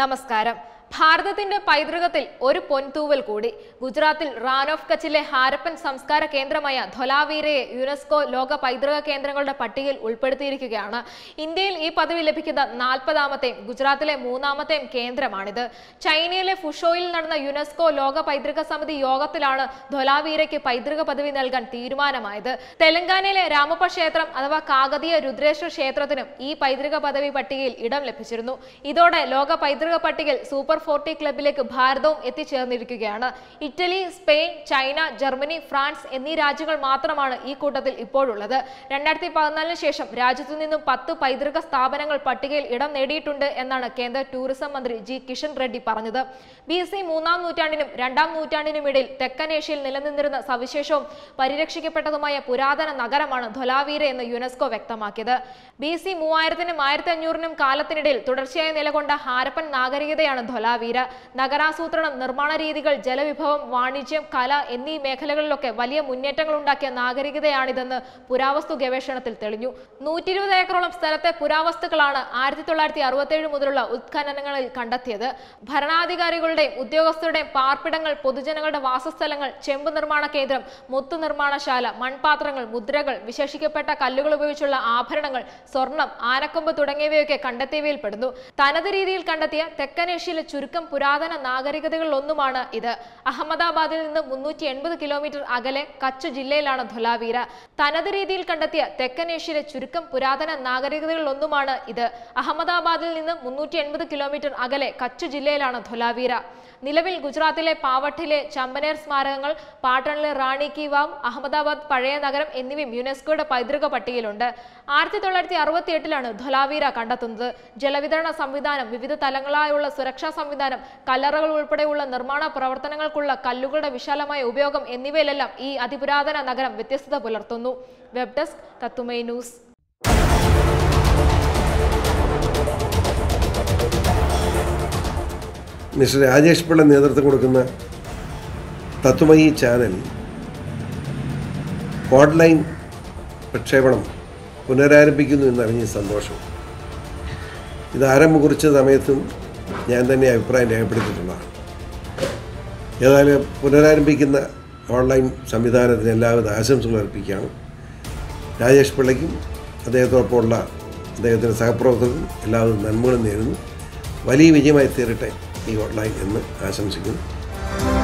നമസ്കാരം ഭാരതത്തിന്റെ പൈതൃകത്തിൽ ഒരു പൊൻതൂവൽ കൂടി ഗുജറാത്തിൽ റാൻ ഓഫ് കച്ചിലെ ഹാരപ്പൻ സംസ്കാര കേന്ദ്രമായ ധൊലാവീരയെ യുനെസ്കോ ലോക പൈതൃക കേന്ദ്രങ്ങളുടെ പട്ടികയിൽ ഉൾപ്പെടുത്തിയിരിക്കുകയാണ് ഇന്ത്യയിൽ ഈ പദവി ലഭിക്കുന്ന നാൽപ്പതാമത്തെയും ഗുജറാത്തിലെ മൂന്നാമത്തെയും കേന്ദ്രമാണിത് ചൈനയിലെ ഫുഷോയിൽ നടന്ന യുനെസ്കോ ലോക പൈതൃക സമിതി യോഗത്തിലാണ് ധൊലാവീരയ്ക്ക് പൈതൃക പദവി നൽകാൻ തീരുമാനമായത് തെലങ്കാനയിലെ രാമപ്പ ക്ഷേത്രം അഥവാ കാകതീയ രുദ്രേശ്വര ക്ഷേത്രത്തിനും ഈ പൈതൃക പദവി പട്ടികയിൽ ഇടം ലഭിച്ചിരുന്നു ഇതോടെ ലോക പൈതൃക പട്ടികയിൽ സൂപ്പർ ഫോർട്ടി ക്ലബിലേക്ക് ഭാരതവും എത്തിച്ചേർന്നിരിക്കുകയാണ് Italy Spain China Germany France എന്നീ രാജ്യങ്ങൾ മാത്രമാണ് ഈ കൂട്ടത്തിൽ ഇപ്പോഴുള്ളത് രണ്ടായിരത്തി പതിനാലിന് ശേഷം രാജ്യത്തു നിന്നും പത്ത് പൈതൃക സ്ഥാപനങ്ങൾ പട്ടികയിൽ ഇടം നേടിയിട്ടുണ്ട് എന്നാണ് കേന്ദ്ര ടൂറിസം മന്ത്രി ജി കിഷൻ റെഡ്ഡി പറഞ്ഞത് ബി സി മൂന്നാം നൂറ്റാണ്ടിനും രണ്ടാം നൂറ്റാണ്ടിനും ഇടയിൽ തെക്കൻ ഏഷ്യയിൽ നിലനിന്നിരുന്ന സവിശേഷവും പരിരക്ഷിക്കപ്പെട്ടതുമായ പുരാതന നഗരമാണ് ധൊലാവീര എന്ന് യുനെസ്കോ വ്യക്തമാക്കിയത് ബി സി മൂവായിരത്തിനും ആയിരത്തി അഞ്ഞൂറിനും കാലത്തിനിടയിൽ തുടർച്ചയായി നിലകൊണ്ട ഹാരപ്പൻ നാഗരികതയാണ് ധൊലാവീര നഗരാസൂത്രണം നിർമ്മാണ രീതികൾ ജലവിഭവം വാണിജ്യം കല എന്നീ മേഖലകളിലൊക്കെ വലിയ മുന്നേറ്റങ്ങൾ ഉണ്ടാക്കിയ നാഗരികതയാണിതെന്ന് പുരാവസ്തു ഗവേഷണത്തിൽ തെളിഞ്ഞു നൂറ്റി ഇരുപത് ഏക്കറോളം സ്ഥലത്തെ പുരാവസ്തുക്കളാണ് ആയിരത്തി തൊള്ളായിരത്തി അറുപത്തേഴ് മുതലുള്ള ഉത്ഖനനങ്ങളിൽ കണ്ടെത്തിയത് ഭരണാധികാരികളുടെയും ഉദ്യോഗസ്ഥരുടെയും പാർപ്പിടങ്ങൾ പൊതുജനങ്ങളുടെ വാസസ്ഥലങ്ങൾ ചെമ്പ് നിർമ്മാണ കേന്ദ്രം മുത്തു നിർമ്മാണശാല മൺപാത്രങ്ങൾ മുദ്രകൾ വിശേഷിക്കപ്പെട്ട കല്ലുകൾ ഉപയോഗിച്ചുള്ള ആഭരണങ്ങൾ സ്വർണം ആനക്കൊമ്പ് തുടങ്ങിയവയൊക്കെ കണ്ടെത്തിയവയിൽ പെടുന്നു തനത് രീതിയിൽ കണ്ടെത്തിയ തെക്കൻ ഏഷ്യയിലെ ചുരുക്കം പുരാതന നാഗരികതകളിലൊന്നുമാണ് ഇത് അഹമ്മദാബാദിൽ നിന്ന് മുന്നൂറ്റി എൺപത് കിലോമീറ്റർ അകലെ കച്ച് ജില്ലയിലാണ് ധൊലാവീര തനത് രീതിയിൽ കണ്ടെത്തിയ തെക്കൻ ഏഷ്യയിലെ ചുരുക്കം പുരാതന നാഗരികതകളിലൊന്നുമാണ് ഇത് അഹമ്മദാബാദിൽ നിന്ന് മുന്നൂറ്റി എൺപത് കിലോമീറ്റർ അകലെ കച്ച് ജില്ലയിലാണ് ധൊലാവീര നിലവിൽ ഗുജറാത്തിലെ പാവട്ടിലെ ചമ്പനേർ സ്മാരകങ്ങൾ പാട്ടണിലെ റാണി കി വാവ് അഹമ്മദാബാദ് പഴയ നഗരം എന്നിവയും യുനെസ്കോയുടെ പൈതൃക പട്ടികയിലുണ്ട് ആയിരത്തി തൊള്ളായിരത്തി അറുപത്തി എട്ടിലാണ് ധൊലാവീര കണ്ടെത്തുന്നത് ജലവിതരണ സംവിധാനം വിവിധ തലങ്ങളായുള്ള സുരക്ഷാ സംവിധാനം കല്ലറകൾ ഉൾപ്പെടെയുള്ള നിർമ്മാണ പ്രവർത്തനങ്ങൾക്കുള്ള കല്ലുകളുടെ വിശാലമായ ഉപയോഗം എന്നിവയിലെല്ലാം ഈ അതിപുരാതന നഗരം വ്യത്യസ്തത പുലർത്തുന്നു web desk Tattvamayi news mister Rajesh Pillai നേതൃത്വം കൊടുക്കുന്ന തത്വമയി ചാനൽ ഓൺലൈൻ പ്രക്ഷേപണം പുനരാരംഭിക്കുന്നു എന്നറിഞ്ഞ സന്തോഷം ഇത് ആരംഭം കുറിച്ച സമയത്തും ഞാൻ തന്നെ അഭിപ്രായം രേഖപ്പെടുത്തിയിട്ടുള്ളതാണ് ഏതായാലും പുനരാരംഭിക്കുന്ന ഓൺലൈൻ സംവിധാനത്തിന് എല്ലാവിധ ആശംസകൾ അർപ്പിക്കുകയാണ് രാജേഷ് പിള്ളയ്ക്കും അദ്ദേഹത്തോടൊപ്പമുള്ള അദ്ദേഹത്തിൻ്റെ സഹപ്രവർത്തകർക്കും എല്ലാവിധ നന്മകളും നേരുന്നു വലിയ വിജയമായി തീരട്ടെ ഈ ഓൺലൈൻ എന്ന് ആശംസിക്കുന്നു